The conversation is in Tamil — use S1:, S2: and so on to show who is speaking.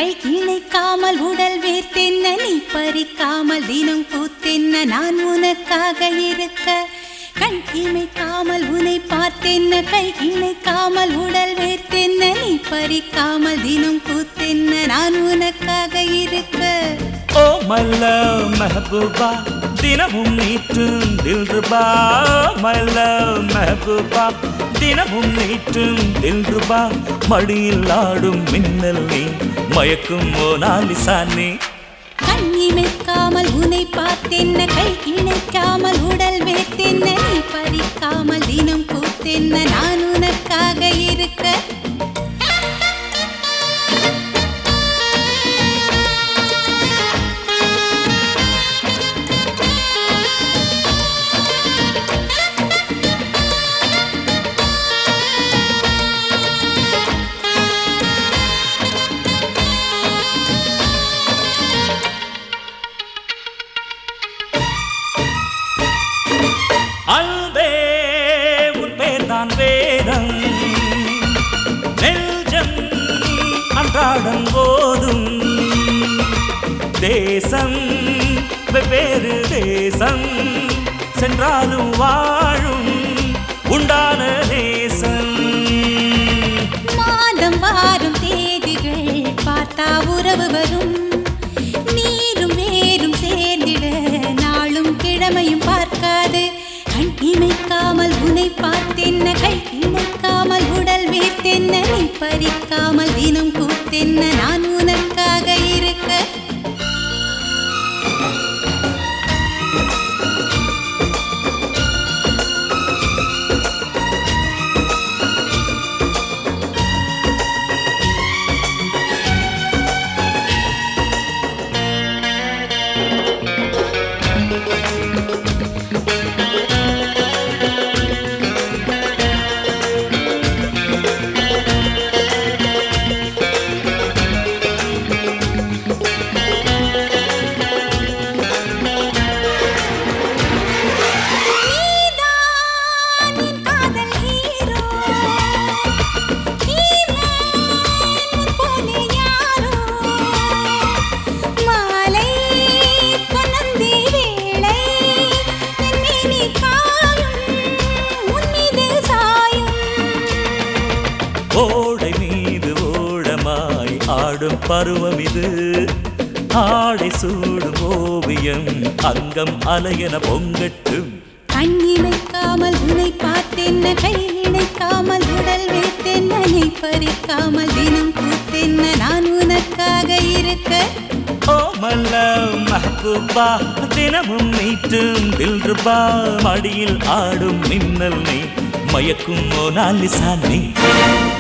S1: கை இணைக்காமல் உடல் வேர்த்தென்ன நீ பறிக்காமல் தினம் கூத்தென்ன நான் உனக்காக இருக்க கண் இமைக்காமல் உன்னை பார்த்தென்ன கை இணைக்காமல் உடல் வேர்த்தென்ன நீ பறிக்காமல் தினம் கூத்தென்ன நான் உனக்காக இருக்க
S2: ஓ மல்ல மெஹபூபா தினமும் நீட்டும் தில்ருபா மல்ல மெஹபூபா தினமும் நீட்டும் தில்ருபா மடியில் ஆடும் மின்னல் நீ மயக்கும் மோனாலிசா நீ
S1: கண் இமைக்காமல் உன்னை பார்த்தென்ன கை இணைக்காமல் உடல் வேர்த்தென்ன நீ பறிக்காமல் தினம் கூத்தென்ன நான் உனக்காக இருக்க
S2: அன்பே உன் பேர்தான் வேதம் நெஞ்சம் அன்றாடம் போதும் தேசம் வெவ்வேறு தேசம் சென்றாலும் வாழும் உண்டான தேசம்
S1: மாதம் வாரும் தேதிகள் பார்த்தா உறவு வரும் நீரும் வேரும் சேர்ந்திட நாளும் கிழமையும் பார்க்காது கண் இமைக்காமல் உன்னை பார்த்தென்ன கை இணைக்காமல் உடல் வேர்த்தென்ன நீ பறிக்காமல் தினம் கூத்தென்ன நான் உனக்காக இருக்க நீதான் என் காதல் ஹீரோ நீதான் போலே யாரோ மாலை பொன்னந்தி வேளை என் மேனி காயும் உன் மீது சாயும்
S2: ஓடை மீது ஓடமாய் ஆடும் பருவம் இது ஆடை சூடும் ஓவியம் அங்கம் அலையன பொங்கட்டும்
S1: கண் இமைக்காமல் உன்னை பார்த்தென்ன கை இணைக்காமல் உடல் வைத்தென்ன நீ பறிக்காமல் தினம் கூத்தென்ன நான் உனக்காக இருக்க
S2: ஓ மல்ல மஹபூபா தினமும் நீட்டும் தில்ருபா மடியில் ஆடும் மின்னல் நீ மயக்கும் மோனாலிசா நீ